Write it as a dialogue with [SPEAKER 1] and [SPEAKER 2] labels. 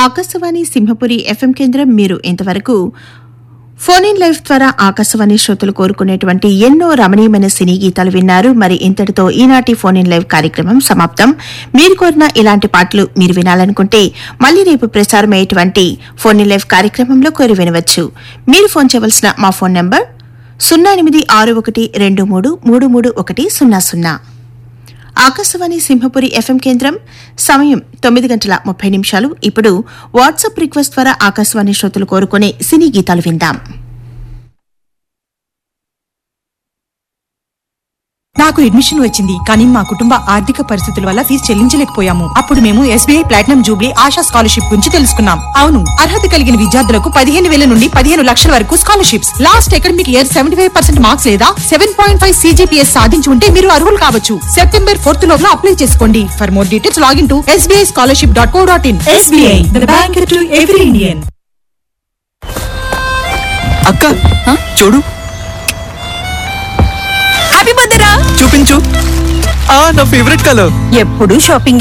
[SPEAKER 1] Akashvani Simhapuri FM కేంద్రం మీరు ఇంతవరకు ఫోన్ ఇన్ లైఫ్ ద్వారా ఆకాశవాణి శ్రోతలు కోరుకునేటువంటి ఎన్నో రమణీయమైన సినీ గీతాలు విన్నారు మరి ఇంతటితో ఈనాటి ఫోన్ ఇన్ లైవ్ కార్యక్రమం సమాప్తం మీరు కోరిన ఇలాంటి పాటలు మీరు వినాలనుకుంటే మళ్ళీ రేపు ప్రసారమయ్యేటువంటి ఫోన్ ఇన్ లైవ్ కార్యక్రమంలో కోరి వినవచ్చు మీరు ఫోన్ చేయవలసిన మా ఫోన్ నంబర్ సున్నా ఎనిమిది ఆరు ఒకటి రెండు మూడు మూడు మూడు ఒకటి సున్నా సున్నా ఆకాశవాణి సింహపురి ఎఫ్ఎం కేంద్రం సమయం తొమ్మిది గంటల ముప్పై నిమిషాలు ఇప్పుడు వాట్సాప్ రిక్వెస్ట్ ద్వారా ఆకాశవాణి శ్రోతలు కోరుకునే సినీ గీతాలు విందాం
[SPEAKER 2] నాకు అడ్మిషన్ వచ్చింది కానీ మా కుటుంబ ఆర్థిక పరిస్థితుల వల్ల ఫీజు చెల్లించలేకపోయాము అప్పుడు మేము SBI platinum jubilee Asha scholarship గురించి తెలుసుకున్నాం అవును అర్హత కలిగిన విద్యార్థులకు పదిహేను వేల నుండి పదిహేను లక్షల వరకు scholarships last academic year seventy five percent marks లేదా సెవెన్ పాయింట్ ఫైవ్ సీజీపీఎస్ సాధించి ఉంటే మీరు అర్హులు కావచ్చు సెప్టెంబర్ ఫోర్త్ లోపల అప్లై చేసుకోండి for more details login to SBI scholarship dot co dot in SBI bank to every Indian
[SPEAKER 3] అక్క చూడు
[SPEAKER 2] హ్యాపీ బర్త్డే రా
[SPEAKER 3] చూపించు ఆ నా ఫేవరెట్ కలర్
[SPEAKER 2] ఎప్పుడు షాపింగ్